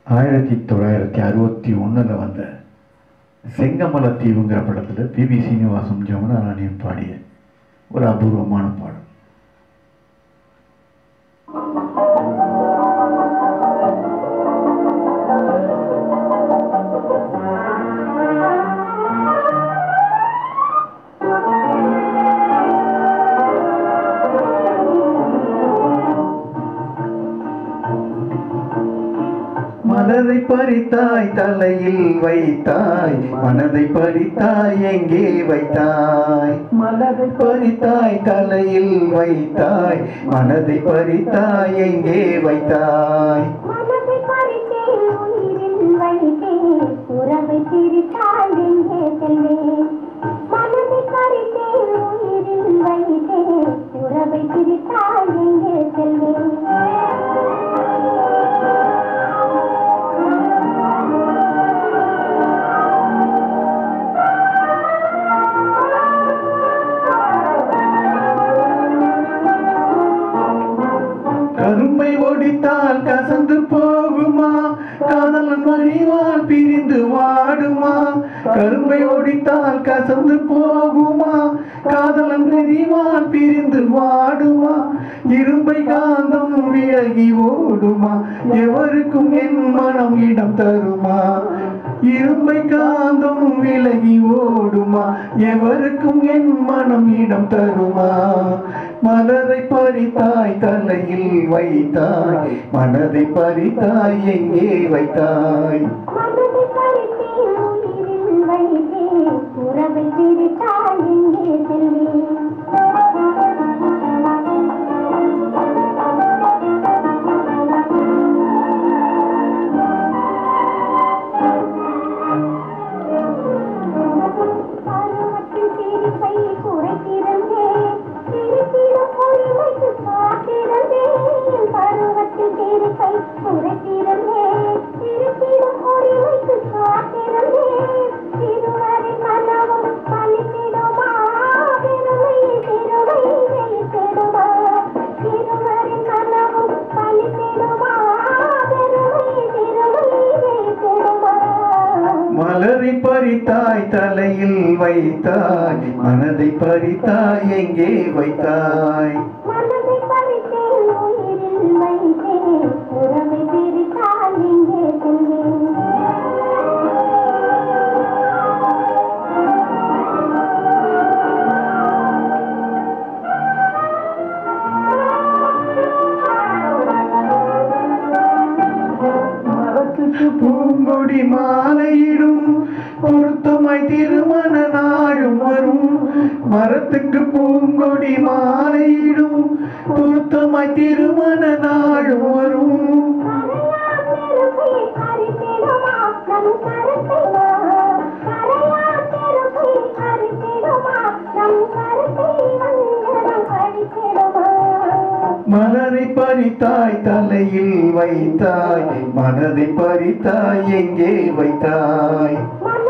ஆயிரத்தி தொள்ளாயிரத்தி அறுபத்தி ஒன்றில் வந்த செங்கமல தீவுங்கிற படத்தில் பிவி சீனிவாசம் ஜமுனாராணியும் பாடிய ஒரு அபூர்வமான பாடல் மலரை பறித்தாய் தலையில் வைத்தாய் மனதை பறித்தாய் எங்கே வைத்தாய் மலரை பறித்தாய் தலையில் வைத்தாய் மனதை பறித்தாய் எங்கே வைத்தாய் மனதை பறித்தேன் உயிரில் வைத்தேன் உறவை பிரித்தால் எங்கே செல்வேன் மனதை பறித்தேன் உயிரில் வைத்தேன் உறவை பிரித்தால் எங்கே செல்வேன் கரும்பை ஒடித்தால் கசந்து போகுமா காதலன் மணிவால் பிரிந்து வாடுமா கரும்பை ஒடித்தால் கசந்து போகுமா காதலன் மணிவால் பிரிந்து வாடுமா இரும்பை காந்தம் விலகி ஓடுமா எவருக்கும் என் மனம் இடம் தருமா இரும்பை காந்தம் விலகி ஓடுமா எவருக்கும் என் மனம் இடம் தருமா மலரை பறித்தாய் தலையில் வைத்தாய் மனதை பறித்தாய் எங்கே வைத்தாய் மனதை பறித்தேன் உயிரில் வைத்தேன் உறவை பிரித்தால் எங்கே செல்வேன் பருவத்தில் சிரிப்பை குறைத்திருந்தேன் சிரிப்பிலும் பொறுமைக்கு காத்திருந்தேன் பருவத்தில் சிரிப்பை குறைத்திருந்தேன் சிரிப்பிலும் பொறுமைக்கு காத்திருந்தேன் சிறுவரை கனவும் பலித்திடுமா பெருமை சிறுவை ஜெயித்திடுமா சிறுவரை கனவும் பலித்திடுமா பெருமை சிறுவை ஜெயித்திடுமா மலரை பறித்தாய் தலையில் வைத்தாய் மனதை பறித்தாய் எங்கே வைத்தாய் மனதை பறித்தேன் உயிரில் வைத்தேன் உறவை பிரித்தால் எங்கே செல்வேன் மரத்துக்கு பூங்கொடி மாலையிடும் பொருத்தமாய் திருமண நாளும் வரும் மரத்துக்கு பூங்கொடி மாலையிடும் பொருத்தமாய் திருமண நாளும் வரும் மலரை பறித்தாய் தலையில் வைத்தாய் மனதை பறித்தாய் எங்கே வைத்தாய் மனதை